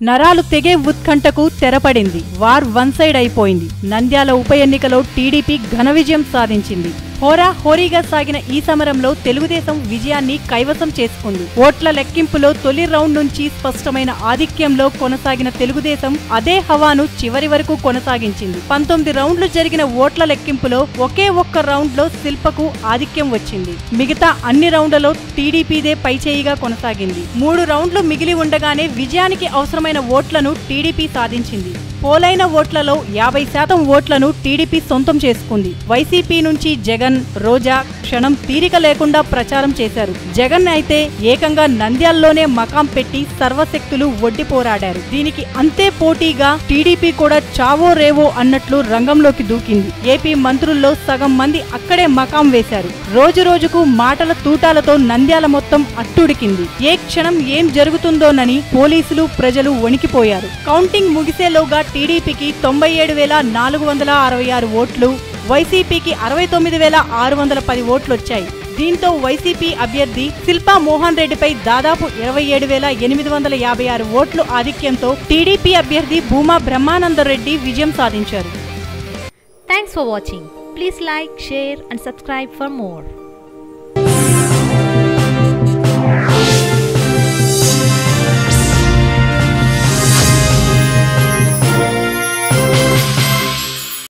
నరాలు తెగే ఉత్కంఠకు తెరపడింది వార్ వన్ సైడ్ అయిపోయింది నంద్యాల ఉప ఎన్నికలో టీడీపీ ఘన విజయం సాధించింది హోరా హోరీగా సాగిన ఈ సమరంలో తెలుగుదేశం విజయాన్ని కైవసం చేసుకుంది ఓట్ల లెక్కింపులో తొలి రౌండ్ నుంచి స్పష్టమైన ఆధిక్యంలో కొనసాగిన తెలుగుదేశం అదే హవాను చివరి వరకు కొనసాగించింది పంతొమ్మిది రౌండ్లు జరిగిన ఓట్ల లెక్కింపులో ఒకే ఒక్క రౌండ్ లో శిల్పకు ఆధిక్యం వచ్చింది మిగతా అన్ని రౌండ్లలో టీడీపీదే పైచేయిగా కొనసాగింది మూడు రౌండ్లు మిగిలి ఉండగానే విజయానికి అవసరమైన ఓట్లను టీడీపీ సాధించింది పోలైన ఓట్లలో యాభై శాతం ఓట్లను టీడీపీ సొంతం చేసుకుంది వైసీపీ నుంచి జగన్ రోజా క్షణం తీరిక లేకుండా ప్రచారం చేశారు జగన్ అయితే ఏకంగా నంద్యాల్లోనే మకాం పెట్టి సర్వశక్తులు ఒడ్డి పోరాడారు దీనికి అంతే పోటీగా టీడీపీ కూడా చావో రేవో అన్నట్లు రంగంలోకి దూకింది ఏపీ మంత్రుల్లో సగం మంది అక్కడే మకాం వేశారు రోజు రోజుకు మాటల తూటాలతో నంద్యాల మొత్తం అట్టుడికింది ఏ క్షణం ఏం జరుగుతుందోనని పోలీసులు ప్రజలు వణికిపోయారు కౌంటింగ్ ముగిసేలోగా టీడీపీకి తొంభై ఏడు వేల నాలుగు వందల అరవై ఆరు ఓట్లు వైసీపీకి అరవై తొమ్మిది వేల ఆరు వందల పది ఓట్లు వచ్చాయి దీంతో వైసీపీ అభ్యర్థి శిల్పా మోహన్ రెడ్డిపై దాదాపు ఇరవై ఏడు వేల ఎనిమిది వందల యాభై ఆరు ఓట్లు ఆధిక్యంతో టీడీపీ అభ్యర్థి భూమా బ్రహ్మానందరెడ్డి విజయం సాధించారు Thanks for watching. Please like, share, and subscribe for more.